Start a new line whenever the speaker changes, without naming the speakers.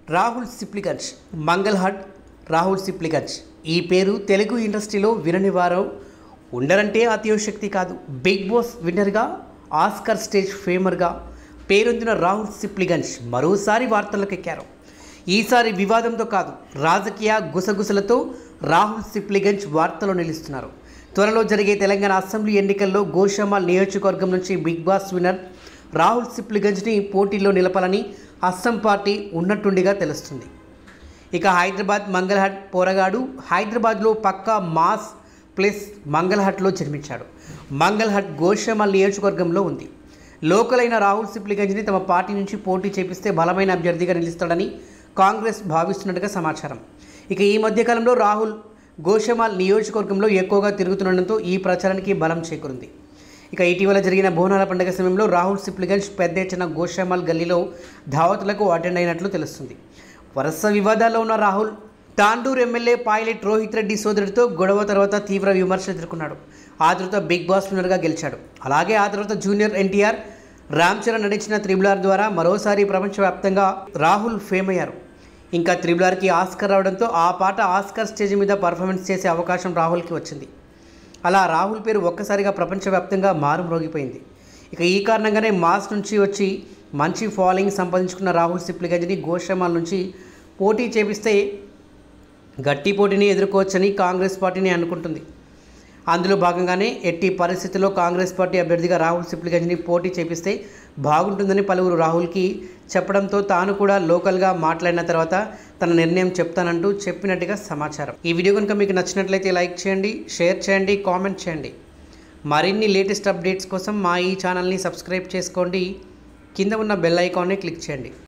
రాహుల్ సిప్లిగంజ్ మంగళహట్ రాహుల్ సిప్లిగంజ్ ఈ పేరు తెలుగు ఇండస్ట్రీలో వినని వారు ఉండరంటే అతియోశక్తి కాదు బిగ్ బాస్ విన్నర్గా ఆస్కర్ స్టేజ్ ఫేమర్గా పేరొందిన రాహుల్ సిప్లిగంజ్ మరోసారి వార్తల్లోకి ఎక్కారు ఈసారి వివాదంతో కాదు రాజకీయ గుసగుసలతో రాహుల్ సిప్లిగంజ్ వార్తలో నిలుస్తున్నారు త్వరలో జరిగే తెలంగాణ అసెంబ్లీ ఎన్నికల్లో గోషామాల్ నియోజకవర్గం నుంచి బిగ్ బాస్ విన్నర్ రాహుల్ సిప్లిగంజ్ని పోటీలో నిలపాలని అస్సాం పార్టీ ఉన్నట్టుండిగా తెలుస్తుంది ఇక హైదరాబాద్ మంగళహట్ పోరగాడు హైదరాబాద్లో పక్కా మాస్ ప్లస్ మంగళహట్లో జన్మించాడు మంగళహట్ గోషామాల్ నియోజకవర్గంలో ఉంది లోకల్ అయిన రాహుల్ సిప్లిగంజ్ని తమ పార్టీ నుంచి పోటీ చేపిస్తే బలమైన అభ్యర్థిగా నిలుస్తాడని కాంగ్రెస్ భావిస్తున్నట్టుగా సమాచారం ఇక ఈ మధ్యకాలంలో రాహుల్ గోషమాల్ నియోజకవర్గంలో ఎక్కువగా తిరుగుతుండడంతో ఈ ప్రచారానికి బలం చేకూరింది ఇక ఇటీవల జరిగిన బోనాల పండుగ సమయంలో రాహుల్ సిప్లిగంజ్ పెద్ద ఎత్తున గోషామాల్ గల్లీలో ధావతులకు అటెండ్ అయినట్లు తెలుస్తుంది వరుస వివాదాల్లో ఉన్న రాహుల్ తాండూరు ఎమ్మెల్యే పైలట్ రోహిత్ రెడ్డి సోదరుడితో గొడవ తర్వాత తీవ్ర విమర్శలు ఎదుర్కొన్నాడు ఆ తర్వాత బిగ్ బాస్ విన్నర్గా గెలిచాడు అలాగే ఆ తర్వాత జూనియర్ ఎన్టీఆర్ రామ్ చరణ్ నటించిన త్రిబులార్ ద్వారా మరోసారి ప్రపంచవ్యాప్తంగా రాహుల్ ఫేమ్ అయ్యారు ఇంకా త్రిబులార్కి ఆస్కర్ రావడంతో ఆ పాట ఆస్కర్ స్టేజ్ మీద పర్ఫార్మెన్స్ చేసే అవకాశం రాహుల్కి వచ్చింది అలా రాహుల్ పేరు ఒక్కసారిగా ప్రపంచవ్యాప్తంగా మారుమ్రోగిపోయింది ఇక ఈ కారణంగానే మాస్ నుంచి వచ్చి మంచి ఫాలోయింగ్ సంపాదించుకున్న రాహుల్ సిప్లిగంజ్ని గోషమాల్ నుంచి పోటీ చేపిస్తే గట్టి పోటీని ఎదుర్కోవచ్చని కాంగ్రెస్ పార్టీని అనుకుంటుంది అందులో భాగంగానే ఎట్టి పరిస్థితుల్లో కాంగ్రెస్ పార్టీ అభ్యర్థిగా రాహుల్ సిప్లిగంజ్ని పోటీ చేపిస్తే బాగుంటుందని పలువురు రాహుల్కి చెప్పడంతో తాను కూడా లోకల్గా మాట్లాడిన తర్వాత తన నిర్ణయం చెప్తానంటూ చెప్పినట్టుగా సమాచారం ఈ వీడియో కనుక మీకు నచ్చినట్లయితే లైక్ చేయండి షేర్ చేయండి కామెంట్ చేయండి మరిన్ని లేటెస్ట్ అప్డేట్స్ కోసం మా ఈ ఛానల్ని సబ్స్క్రైబ్ చేసుకోండి కింద ఉన్న బెల్ ఐకాన్ని క్లిక్ చేయండి